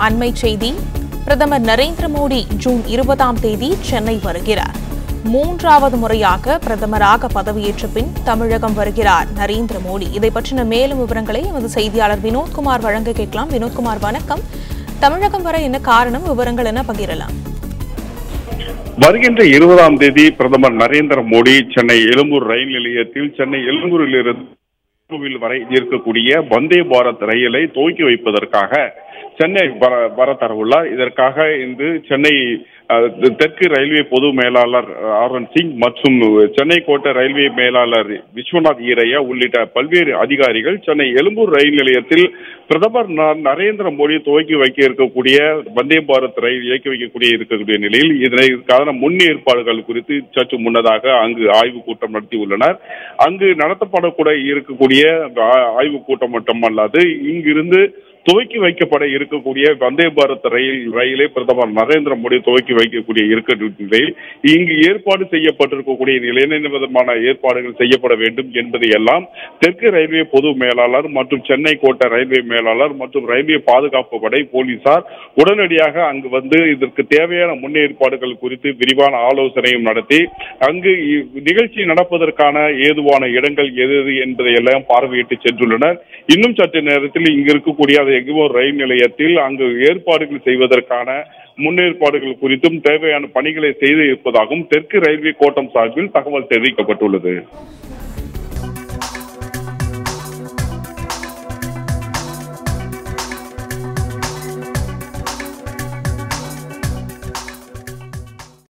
அண்மை செய்தி பிரதமர் நரேந்திர மோடி ஜூன் இருபதாம் தேதி சென்னை வருகிறார் மூன்றாவது முறையாக பிரதமராக பதவியேற்ற பின் தமிழகம் வருகிறார் நரேந்திர மோடி இதை பற்றின மேலும் விவரங்களை எமது செய்தியாளர் வினோத்குமார் வழங்க கேட்கலாம் வினோத்குமார் வணக்கம் தமிழகம் வர என்ன காரணம் விவரங்கள் என பகிரலாம் வருகின்ற இருபதாம் தேதி பிரதமர் நரேந்திர மோடி சென்னை எழும்பூர் ரயில் நிலையத்தில் சென்னை எழும்பூரிலிருந்து கோவில் வரை இருக்கக்கூடிய வந்தே பாரத் ரயிலை துவக்கி வைப்பதற்காக சென்னை வர வர தரவுள்ளார் இதற்காக இன்று சென்னை அஹ், தெற்கு ரயில்வே பொது மேலாளர் ஆர் என் சிங் மற்றும் சென்னை கோட்ட ரயில்வே மேலாளர் விஸ்வநாத் ஈரையா உள்ளிட்ட பல்வேறு அதிகாரிகள் சென்னை எழும்பூர் ரயில் நிலையத்தில் பிரதமர் ந- நரேந்திர மோடி துவக்கி வைக்க இருக்கக்கூடிய வந்தே பாரத் ரயில் இயக்கி வைக்கக்கூடிய இருக்கக்கூடிய நிலையில் இதற்கான முன்னேற்பாடுகள் குறித்து சற்று முன்னதாக அங்கு ஆய்வு கூட்டம் நடத்தியுள்ளனர் அங்கு நடத்தப்படக்கூட இருக்கக்கூடிய ஆ- ஆய்வு கூட்டம் மட்டுமல்லாது இங்கிருந்து துவக்கி வைக்கப்பட இருக்கக்கூடிய வந்தே பாரத் ரயில் ரயிலை பிரதமர் நரேந்திர மோடி துவக்கி வைக்கக்கூடிய இருக்கிற நிலையில் இங்கு ஏற்பாடு செய்யப்பட்டிருக்கக்கூடிய நிலையில் என்ன விதமான ஏற்பாடுகள் செய்யப்பட வேண்டும் என்பதை எல்லாம் தெற்கு ரயில்வே பொது மேலாளர் மற்றும் சென்னை கோட்ட ரயில்வே மேலாளர் மற்றும் ரயில்வே பாதுகாப்பு படை போலீசார் உடனடியாக அங்கு வந்து இதற்கு தேவையான முன்னேற்பாடுகள் குறித்து விரிவான ஆலோசனையும் நடத்தி அங்கு இ- நிகழ்ச்சி நடப்பதற்கான ஏதுவான இடங்கள் எது எது என்பதை எல்லாம் பார்வையிட்டு சென்றுள்ளனர் இன்னும் சற்று நேரத்தில் இங்கு இருக்கக்கூடிய அந்த எக்மோர் ரயில் நிலையத்தில் அங்கு ஏற்பாடுகள் செய்வதற்கான முன்னேற்பாடுகள் குறித்தும் தேவையான பணிகளை செய்து இருப்பதாகவும் தெற்கு ரயில்வே கோட்டம் சார்பில் தகவல் தெரிவிக்கப்பட்டுள்ளது